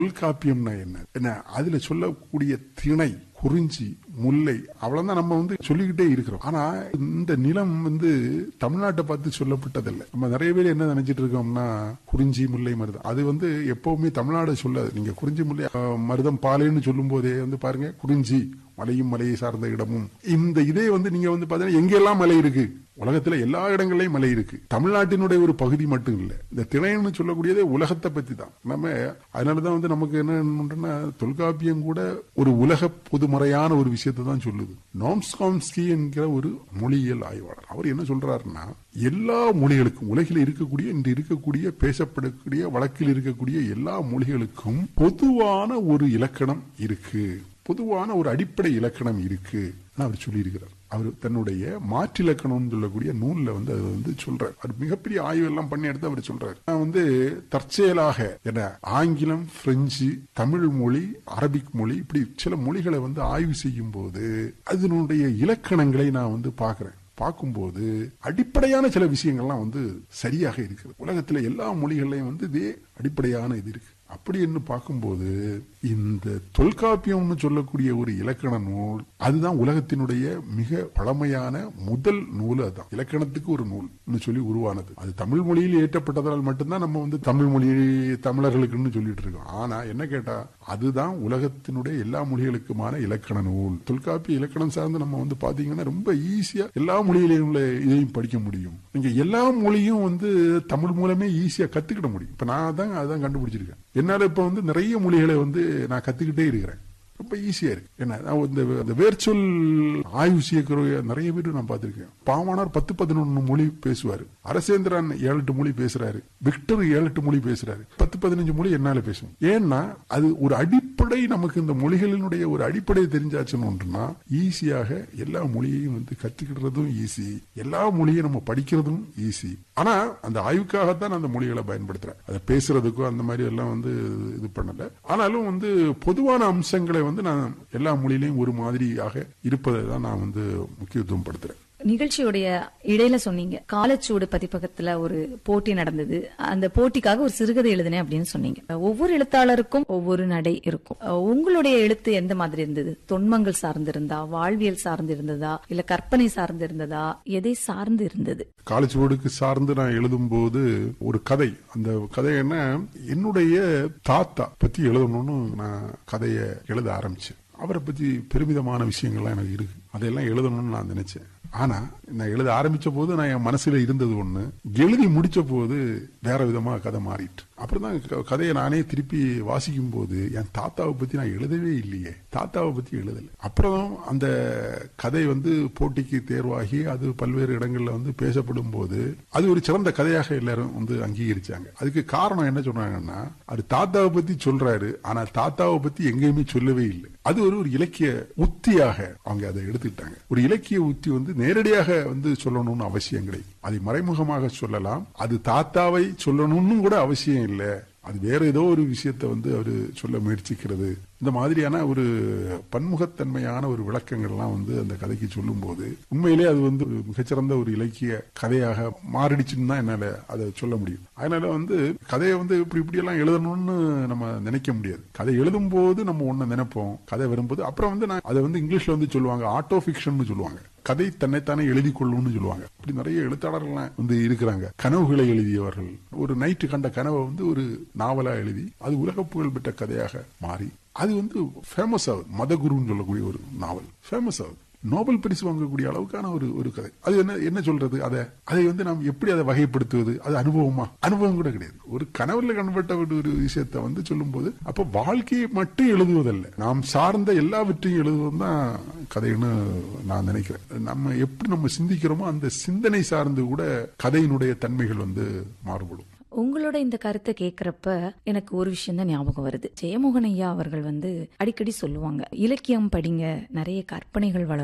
தொல்காப்பியம்னா என்ன என்ன அதுல சொல்லக்கூடிய திணை குறிஞ்சி முல்லை அவ்வளவுதான் நம்ம வந்து சொல்லிக்கிட்டே இருக்கிறோம் ஆனா இந்த நிலம் வந்து தமிழ்நாட்டை பார்த்து சொல்லப்பட்டதில்லை நம்ம நிறைய பேர் என்ன நினைச்சிட்டு இருக்கோம்னா குறிஞ்சி முல்லை மருதம் அது வந்து எப்பவுமே தமிழ்நாடு சொல்லாது நீங்க குறிஞ்சி முல்லை அஹ், மருதம் பாலைன்னு சொல்லும் போதே வந்து பாருங்க குறிஞ்சி மலையும் மலையை சார்ந்த இடமும் இந்த இதே வந்து நீங்க வந்து பாத்தீங்கன்னா எங்கெல்லாம் மலை இருக்கு உலகத்துல எல்லா இடங்கள்லயும் மலை இருக்கு தமிழ்நாட்டினுடைய ஒரு பகுதி மட்டும் இல்ல இந்த திணைன்னு சொல்லக்கூடியதே உலகத்தை பத்தி தான் நம்ம அதனாலதான் வந்து நமக்கு என்ன தொல்காப்பியம் கூட ஒரு உலக பொதுமறையான ஒரு விஷயத்தை தான் சொல்லுது நாம்ஸ்காம்ஸ்கி என்கிற ஒரு மொழியியல் ஆய்வாளர் அவர் என்ன சொல்றாருன்னா எல்லா மொழிகளுக்கும் உலகில் இருக்கக்கூடிய இன்று இருக்கக்கூடிய பேசப்படக்கூடிய வழக்கில் இருக்கக்கூடிய எல்லா மொழிகளுக்கும் பொதுவான ஒரு இலக்கணம் இருக்கு பொதுவான ஒரு அடிப்படை இலக்கணம் இருக்கு அவர் சொல்லியிருக்கிறார் அவர் தன்னுடைய மாற்றிலக்கணம்னு சொல்லக்கூடிய நூல்ல வந்து அது வந்து சொல்றார் அது மிகப்பெரிய ஆய்வு எல்லாம் பண்ணி எடுத்து அவர் சொல்றாரு நான் வந்து தற்செயலாக என்ன ஆங்கிலம் பிரெஞ்சு தமிழ் மொழி அரபிக் மொழி இப்படி சில மொழிகளை வந்து ஆய்வு செய்யும் போது அதனுடைய இலக்கணங்களை நான் வந்து பார்க்கிறேன் பார்க்கும்போது அடிப்படையான சில விஷயங்கள்லாம் வந்து சரியாக இருக்குது உலகத்துல எல்லா மொழிகள்லயும் வந்து இதே அடிப்படையான இது இருக்கு அப்படி என்று பார்க்கும்போது இந்த தொல்காப்பியம்னு சொல்லக்கூடிய ஒரு இலக்கண நூல் அதுதான் உலகத்தினுடைய மிக பழமையான முதல் நூல் அதுதான் இலக்கணத்துக்கு ஒரு நூல் சொல்லி உருவானது அது தமிழ் மொழியில் ஏற்றப்பட்டதால் மட்டும்தான் நம்ம வந்து தமிழ் மொழி தமிழர்களுக்குன்னு சொல்லிட்டு இருக்கோம் ஆனா என்ன கேட்டா அதுதான் உலகத்தினுடைய எல்லா மொழிகளுக்குமான இலக்கண நூல் தொல்காப்பிய இலக்கணம் சார்ந்து நம்ம வந்து பாத்தீங்கன்னா ரொம்ப ஈஸியா எல்லா மொழியிலையும் உள்ள இதையும் படிக்க முடியும் நீங்க எல்லா மொழியும் வந்து தமிழ் மூலமே ஈஸியா கத்துக்கிட முடியும் இப்ப நான் தான் அதான் கண்டுபிடிச்சிருக்கேன் என்னால இப்ப வந்து நிறைய மொழிகளை வந்து நான் கத்துக்கிட்டே இருக்கிறேன் ரொம்ப ஈஸியா இருக்கு என்ன நான் இந்த இந்த வேர்ச்சொல் ஆய்வு செய்யக்கூடிய நிறைய பேர் நான் பார்த்திருக்கேன் பாவானார் பத்து பதினொன்னு மொழி பேசுவாரு அரசேந்திரன் ஏழு எட்டு மொழி பேசுறாரு விக்டர் ஏழு எட்டு மொழி பேசுறாரு பத்து பதினஞ்சு மொழி என்னால பேசும் ஏன்னா அது ஒரு அடிப்படை நமக்கு இந்த மொழிகளினுடைய ஒரு அடிப்படை தெரிஞ்சாச்சுன்னு ஒன்றுனா ஈஸியாக எல்லா மொழியையும் வந்து கத்துக்கிடுறதும் ஈஸி எல்லா மொழியும் நம்ம படிக்கிறதும் ஈஸி ஆனா அந்த ஆய்வுக்காகத்தான் அந்த மொழிகளை பயன்படுத்துறேன் அதை பேசுறதுக்கோ அந்த மாதிரி எல்லாம் வந்து இது பண்ணல ஆனாலும் வந்து பொதுவான அம்சங்களை வந்து நான் எல்லா மொழியிலையும் ஒரு மாதிரியாக இருப்பதை தான் நான் வந்து முக்கியத்துவம் படுத்துறேன் நிகழ்ச்சியுடைய இடையில சொன்னீங்க காலச்சூடு பதிப்பகத்துல ஒரு போட்டி நடந்தது அந்த போட்டிக்காக ஒரு சிறுகதை எழுதினேன் அப்படின்னு சொன்னீங்க ஒவ்வொரு எழுத்தாளருக்கும் ஒவ்வொரு நடை இருக்கும் உங்களுடைய எழுத்து எந்த மாதிரி இருந்தது தொன்மங்கள் சார்ந்து இருந்தா வாழ்வியல் சார்ந்து இருந்ததா இல்ல கற்பனை சார்ந்து இருந்ததா எதை சார்ந்து இருந்தது காலச்சுவடுக்கு சார்ந்து நான் எழுதும் போது ஒரு கதை அந்த கதை என்ன என்னுடைய தாத்தா பத்தி எழுதணும்னு நான் கதையை எழுத ஆரம்பிச்சேன் அவரை பத்தி பெருமிதமான விஷயங்கள்லாம் எனக்கு இருக்கு அதையெல்லாம் எழுதணும்னு நான் நினைச்சேன் ஆனா நான் எழுத ஆரம்பிச்ச போது நான் என் மனசுல இருந்தது ஒண்ணு எழுதி முடிச்ச போது வேற விதமா கதை மாறிட்டு அப்புறம் தான் க- கதையை நானே திருப்பி வாசிக்கும் போது என் தாத்தாவை பத்தி நான் எழுதவே இல்லையே தாத்தாவை பத்தி எழுதல அப்புறம் அந்த கதை வந்து போட்டிக்கு தேர்வாகி அது பல்வேறு இடங்கள்ல வந்து பேசப்படும் போது அது ஒரு சிறந்த கதையாக எல்லாரும் வந்து அங்கீகரிச்சாங்க அதுக்கு காரணம் என்ன சொன்னாங்கன்னா அது தாத்தாவை பத்தி சொல்றாரு ஆனா தாத்தாவை பத்தி எங்கேயுமே சொல்லவே இல்லை அது ஒரு ஒரு இலக்கிய உத்தியாக அவங்க அதை எடுத்துக்கிட்டாங்க ஒரு இலக்கிய உத்தி வந்து நேரடியாக வந்து சொல்லணும்னு அவசியம் கிடையாது அதை மறைமுகமாக சொல்லலாம் அது தாத்தாவை சொல்லணும்னு கூட அவசியம் இல்லை அது வேற ஏதோ ஒரு விஷயத்தை வந்து அவரு சொல்ல முயற்சிக்கிறது இந்த மாதிரியான ஒரு பன்முகத்தன்மையான ஒரு விளக்கங்கள்லாம் வந்து அந்த கதைக்கு சொல்லும்போது உண்மையிலே அது வந்து ஒரு மிகச்சிறந்த ஒரு இலக்கிய கதையாக மாறிடுச்சுன்னு தான் என்னால அதை சொல்ல முடியும் அதனால வந்து கதையை வந்து இப்படி இப்படி எல்லாம் எழுதணும்னு நம்ம நினைக்க முடியாது கதை எழுதும் போது நம்ம ஒண்ணு நினைப்போம் கதை வரும்போது அப்புறம் வந்து நான் அதை வந்து இங்கிலீஷ்ல வந்து சொல்லுவாங்க ஆட்டோ ஃபிக்ஷன் சொல்லுவாங்க கதை தன்னைத்தானே எழுதி கொள்ளும்னு சொல்லுவாங்க இப்படி நிறைய எழுத்தாளர்கள்லாம் வந்து இருக்கிறாங்க கனவுகளை எழுதியவர்கள் ஒரு நைட்டு கண்ட கனவை வந்து ஒரு நாவலா எழுதி அது உலக புகழ் பெற்ற கதையாக மாறி அது வந்து ஃபேமஸ் ஆகுது மதகுருன்னு சொல்லக்கூடிய ஒரு நாவல் ஃபேமஸ் ஆகுது நோபல் பரிசு வாங்கக்கூடிய அளவுக்கான ஒரு ஒரு கதை அது என்ன என்ன சொல்றது அதை அதை வந்து நாம் எப்படி அதை வகைப்படுத்துவது அது அனுபவமா அனுபவம் கூட கிடையாது ஒரு கனவுல கண்பட்ட ஒரு ஒரு விஷயத்தை வந்து சொல்லும்போது அப்ப வாழ்க்கையை மட்டும் எழுதுவதல்ல நாம் சார்ந்த எல்லாவற்றையும் எழுதுவது தான் கதைன்னு நான் நினைக்கிறேன் நம்ம எப்படி நம்ம சிந்திக்கிறோமோ அந்த சிந்தனை சார்ந்து கூட கதையினுடைய தன்மைகள் வந்து மாறுபடும் உங்களோட இந்த கருத்தை கேக்குறப்ப எனக்கு ஒரு விஷயம் தான் ஞாபகம் வருது ஜெயமோகன் ஐயா அவர்கள் வந்து அடிக்கடி சொல்லுவாங்க இலக்கியம் படிங்க நிறைய கற்பனைகள் வளரும்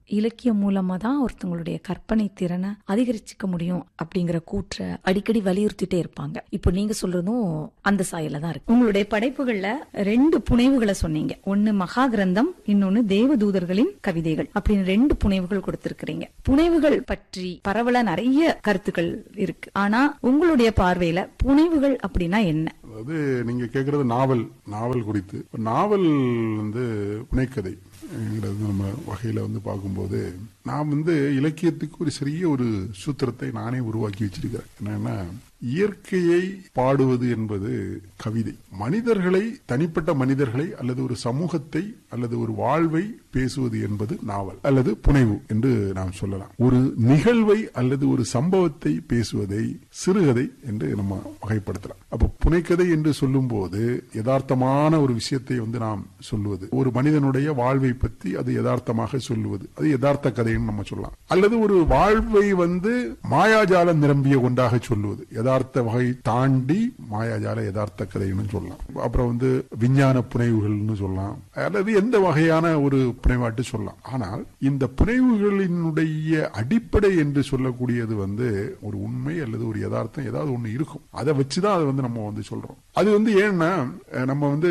இலக்கியம் மூலமா தான் ஒருத்தவங்களுடைய கற்பனை திறனை அதிகரிச்சுக்க முடியும் அப்படிங்கிற கூற்றை அடிக்கடி வலியுறுத்திட்டே இருப்பாங்க இப்போ நீங்க சொல்றதும் அந்த சாயல தான் இருக்கு உங்களுடைய படைப்புகள்ல ரெண்டு புனைவுகளை சொன்னீங்க ஒன்னு மகா கிரந்தம் இன்னொன்னு தேவதூதர்களின் கவிதைகள் அப்படின்னு ரெண்டு புனைவுகள் கொடுத்திருக்கிறீங்க புனைவுகள் பற்றி பரவலா நிறைய கருத்துக்கள் இருக்கு ஆனா உங்களுடைய பார்வையில புனைவுகள் அப்படின்னா என்ன அதாவது நீங்க கேக்குறது நாவல் நாவல் குறித்து இப்ப நாவல் வந்து புனைக்கதை ங்கிறது நம்ம வகையில வந்து பார்க்கும்போது நான் வந்து இலக்கியத்துக்கு ஒரு சிறிய ஒரு சூத்திரத்தை நானே உருவாக்கி வச்சிருக்கிறேன் என்னன்னா இயற்கையை பாடுவது என்பது கவிதை மனிதர்களை தனிப்பட்ட மனிதர்களை அல்லது ஒரு சமூகத்தை அல்லது ஒரு வாழ்வை பேசுவது என்பது நாவல் அல்லது புனைவு என்று நாம் சொல்லலாம் ஒரு நிகழ்வை அல்லது ஒரு சம்பவத்தை பேசுவதை சிறுகதை என்று நம்ம வகைப்படுத்தலாம் அப்ப புனைக்கதை என்று சொல்லும் போது யதார்த்தமான ஒரு விஷயத்தை வந்து நாம் சொல்லுவது ஒரு மனிதனுடைய வாழ்வை பற்றி அது யதார்த்தமாக சொல்லுவது அது யதார்த்த கதைன்னு நம்ம சொல்லலாம் அல்லது ஒரு வாழ்வை வந்து மாயாஜாலம் நிரம்பிய ஒன்றாக சொல்லுவது யதார்த்த வகை தாண்டி மாயாஜால யதார்த்த கதைன்னு சொல்லலாம் அப்புறம் வந்து விஞ்ஞான புனைவுகள்னு சொல்லலாம் அல்லது எந்த வகையான ஒரு புனைவாட்டு சொல்லலாம் ஆனால் இந்த புனைவுகளினுடைய அடிப்படை என்று சொல்லக்கூடியது வந்து ஒரு உண்மை அல்லது ஒரு யதார்த்தம் ஏதாவது ஒண்ணு இருக்கும் அதை வச்சுதான் அதை வந்து நம்ம வந்து சொல்றோம் அது வந்து ஏன்னா அஹ், நம்ம வந்து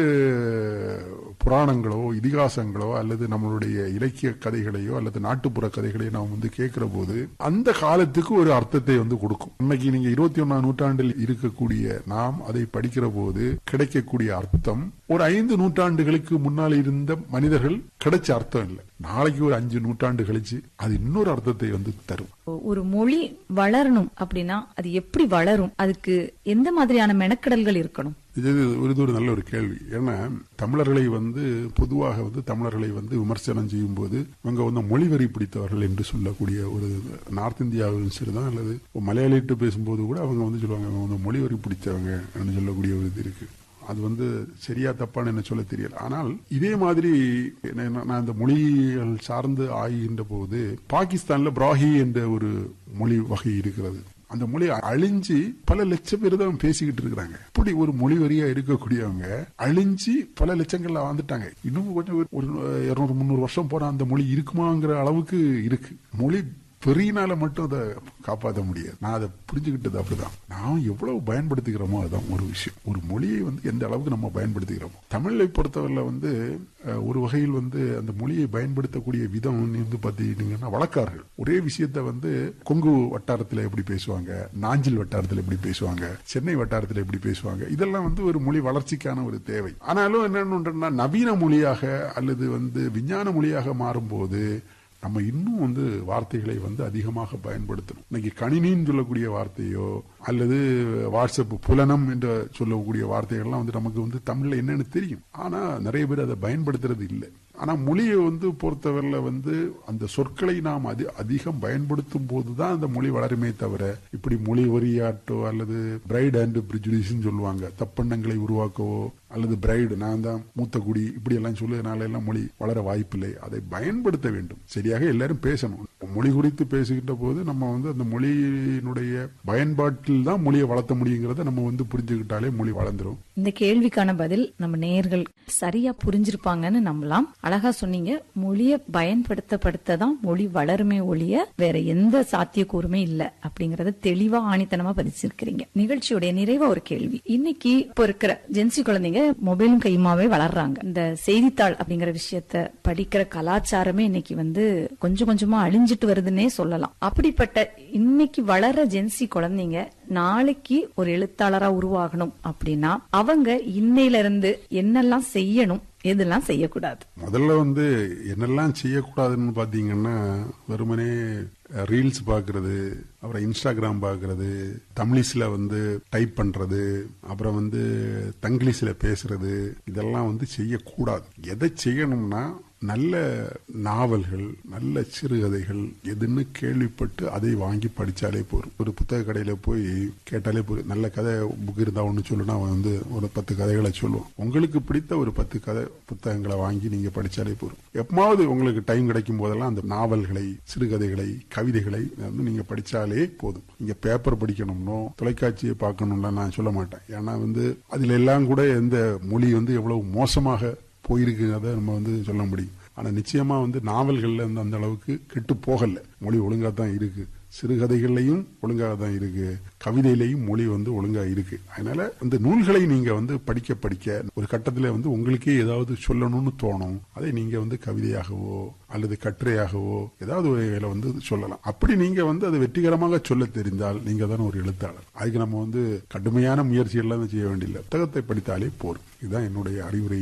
புராணங்களோ இதிகாசங்களோ அல்லது நம்மளுடைய இலக்கிய கதைகளையோ அல்லது நாட்டுப்புற கதைகளையோ நாம் வந்து கேட்கிற போது அந்த காலத்துக்கு ஒரு அர்த்தத்தை வந்து கொடுக்கும் இன்னைக்கு நீங்க இருபத்தி ஒன்னாம் நூற்றாண்டில் இருக்கக்கூடிய நாம் அதை படிக்கிற போது கிடைக்கக்கூடிய அர்த்தம் ஒரு ஐந்து நூற்றாண்டுகளுக்கு முன்னால் இருந்த மனிதர்கள் கிடைச்ச அர்த்தம் இல்லை நாளைக்கு ஒரு அஞ்சு நூற்றாண்டு கழிச்சு அது இன்னொரு அர்த்தத்தை வந்து தரும் ஒரு மொழி வளரணும் அப்படின்னா அது எப்படி வளரும் அதுக்கு எந்த மாதிரியான மெனக்கடல்கள் இருக்கணும் இது ஒரு இது ஒரு நல்ல ஒரு கேள்வி ஏன்னா தமிழர்களை வந்து பொதுவாக வந்து தமிழர்களை வந்து விமர்சனம் செய்யும் போது இவங்க வந்து மொழிவரி பிடித்தவர்கள் என்று சொல்லக்கூடிய ஒரு நார்த் இந்தியாவிலும் சரிதான் அல்லது மலையாளிட்டு பேசும்போது கூட அவங்க வந்து சொல்லுவாங்க அவங்க வந்து மொழிவரி பிடித்தவங்க என்று சொல்லக்கூடிய ஒரு இது இருக்கு அது வந்து சரியா தப்பான்னு என்ன சொல்ல தெரியல ஆனால் இதே மாதிரி என்ன- நான் இந்த மொழிகள் சார்ந்து ஆகின்ற போது பாகிஸ்தான்ல பிராஹி என்ற ஒரு மொழி வகை இருக்கிறது அந்த மொழி அழிஞ்சு பல லட்சம் பேர் தான் பேசிக்கிட்டு இருக்கிறாங்க இப்படி ஒரு மொழி வரியா இருக்கக்கூடியவங்க அழிஞ்சு பல லட்சங்கள்ல வாழ்ந்துட்டாங்க இன்னும் கொஞ்சம் ஒரு- ஒரு இருநூறு முந்நூறு வருஷம் போனா அந்த மொழி இருக்குமாங்கிற அளவுக்கு இருக்கு மொழி பெரியனால மட்டும் அதை காப்பாற்ற முடியாது நான் அதை புரிஞ்சுக்கிட்டது அப்படிதான் நாம் எவ்வளவு பயன்படுத்திக்கிறோமோ அதுதான் ஒரு விஷயம் ஒரு மொழியை வந்து எந்த அளவுக்கு நம்ம பயன்படுத்திக்கிறோமோ தமிழை பொறுத்தவரையில வந்து அஹ், ஒரு வகையில் வந்து அந்த மொழியை பயன்படுத்தக்கூடிய விதம் வந்து பார்த்தீங்கன்னா வழக்கார்கள் ஒரே விஷயத்த வந்து கொங்கு வட்டாரத்தில் எப்படி பேசுவாங்க நாஞ்சில் வட்டாரத்தில் எப்படி பேசுவாங்க சென்னை வட்டாரத்தில் எப்படி பேசுவாங்க இதெல்லாம் வந்து ஒரு மொழி வளர்ச்சிக்கான ஒரு தேவை ஆனாலும் என்னன்னு நவீன மொழியாக அல்லது வந்து விஞ்ஞான மொழியாக மாறும்போது நம்ம இன்னும் வந்து வார்த்தைகளை வந்து அதிகமாக பயன்படுத்தணும் இன்னைக்கு கணினின்னு சொல்லக்கூடிய வார்த்தையோ அல்லது வாட்ஸ்அப் புலனம் என்று சொல்லக்கூடிய வார்த்தைகள்லாம் வந்து நமக்கு வந்து தமிழ்ல என்னன்னு தெரியும் ஆனா நிறைய பேர் அதை பயன்படுத்துறது இல்லை ஆனா மொழியை வந்து பொறுத்தவரையில வந்து அந்த சொற்களை நாம் அதி அதிகம் பயன்படுத்தும் போதுதான் அந்த மொழி வளருமே தவிர இப்படி மொழி வரியாட்டோ அல்லது பிரைட் அண்ட் பிரிஜுடிஸ்ன்னு சொல்லுவாங்க தப்பெண்ணங்களை உருவாக்கவோ அல்லது பிரைடு நான் தான் மூத்த குடி இப்படி எல்லாம் சொல்லுறதுனால எல்லாம் மொழி வளர வாய்ப்பில்லை அதை பயன்படுத்த வேண்டும் சரியாக எல்லாரும் பேசணும் மொழி குறித்து பேசுகின்ற போது நம்ம வந்து அந்த மொழியினுடைய பயன்பாட்டில் தான் மொழியை வளர்த்த முடியுங்கிறத நம்ம வந்து புரிஞ்சுக்கிட்டாலே மொழி வளர்ந்துரும் இந்த கேள்விக்கான பதில் நம்ம நேயர்கள் சரியா புரிஞ்சிருப்பாங்கன்னு நம்பலாம் அழகா சொன்னீங்க மொழிய பயன்படுத்தப்படுத்த தான் மொழி வளருமே ஒழிய வேற எந்த சாத்தியக்கூறுமே இல்ல அப்படிங்கறத தெளிவா ஆணித்தனமா பதிச்சிருக்கிறீங்க நிகழ்ச்சியுடைய நிறைவா ஒரு கேள்வி இன்னைக்கு இப்போ இருக்கிற ஜென்சி குழந்தைங்க மொபைலும் கையுமாவே வளர்றாங்க இந்த செய்தித்தாள் அப்படிங்கிற விஷயத்த படிக்கிற கலாச்சாரமே இன்னைக்கு வந்து கொஞ்சம் கொஞ்சமா அழிஞ்சிட்டு வருதுன்னே சொல்லலாம் அப்படிப்பட்ட இன்னைக்கு வளர்ற ஜென்சி குழந்தைங்க நாளைக்கு ஒரு எழுத்தாளரா உருவாகணும் அப்படின்னா அவங்க இன்னையில இருந்து என்னெல்லாம் செய்யணும் எதெல்லாம் செய்யக்கூடாது முதல்ல வந்து என்னெல்லாம் செய்யக்கூடாதுன்னு பாத்தீங்கன்னா வெறுமனே ரீல்ஸ் பார்க்கறது அப்புறம் இன்ஸ்டாகிராம் பார்க்கறது தமிழிஸ்ல வந்து டைப் பண்றது அப்புறம் வந்து தங்கிலீஷ்ல பேசுறது இதெல்லாம் வந்து செய்யக்கூடாது எதை செய்யணும்னா நல்ல நாவல்கள் நல்ல சிறுகதைகள் எதுன்னு கேள்விப்பட்டு அதை வாங்கி படிச்சாலே போதும் ஒரு புத்தக கடையில போய் கேட்டாலே போதும் நல்ல கதை புக் இருந்தா ஒன்று சொல்லுனா அவன் வந்து ஒரு பத்து கதைகளை சொல்லுவான் உங்களுக்கு பிடித்த ஒரு பத்து கதை புத்தகங்களை வாங்கி நீங்க படிச்சாலே போதும் எப்பமாவது உங்களுக்கு டைம் கிடைக்கும் போதெல்லாம் அந்த நாவல்களை சிறுகதைகளை கவிதைகளை வந்து நீங்க படிச்சாலே போதும் நீங்க பேப்பர் படிக்கணும்னோ தொலைக்காட்சியை பார்க்கணும்லாம் நான் சொல்ல மாட்டேன் ஏன்னா வந்து அதுல எல்லாம் கூட எந்த மொழி வந்து எவ்வளவு மோசமாக போயிருக்கிறத நம்ம வந்து சொல்ல முடியும் ஆனா நிச்சயமா வந்து நாவல்கள்ல வந்து அந்த அளவுக்கு கெட்டு போகல மொழி ஒழுங்கா தான் இருக்கு சிறுகதைகள்லையும் ஒழுங்காக தான் இருக்கு கவிதையிலையும் மொழி வந்து ஒழுங்கா இருக்கு அதனால அந்த நூல்களை நீங்க வந்து படிக்க படிக்க ஒரு கட்டத்துல வந்து உங்களுக்கே ஏதாவது சொல்லணும்னு தோணும் அதை நீங்க வந்து கவிதையாகவோ அல்லது கட்டுரையாகவோ ஏதாவது ஒரு வகையில வந்து சொல்லலாம் அப்படி நீங்க வந்து அதை வெற்றிகரமாக சொல்ல தெரிந்தால் நீங்க தான் ஒரு எழுத்தாளர் அதுக்கு நம்ம வந்து கடுமையான முயற்சிகள்லாம் செய்ய வேண்டியதில்லை புத்தகத்தை படித்தாலே போதும் இதுதான் என்னுடைய அறிவுரை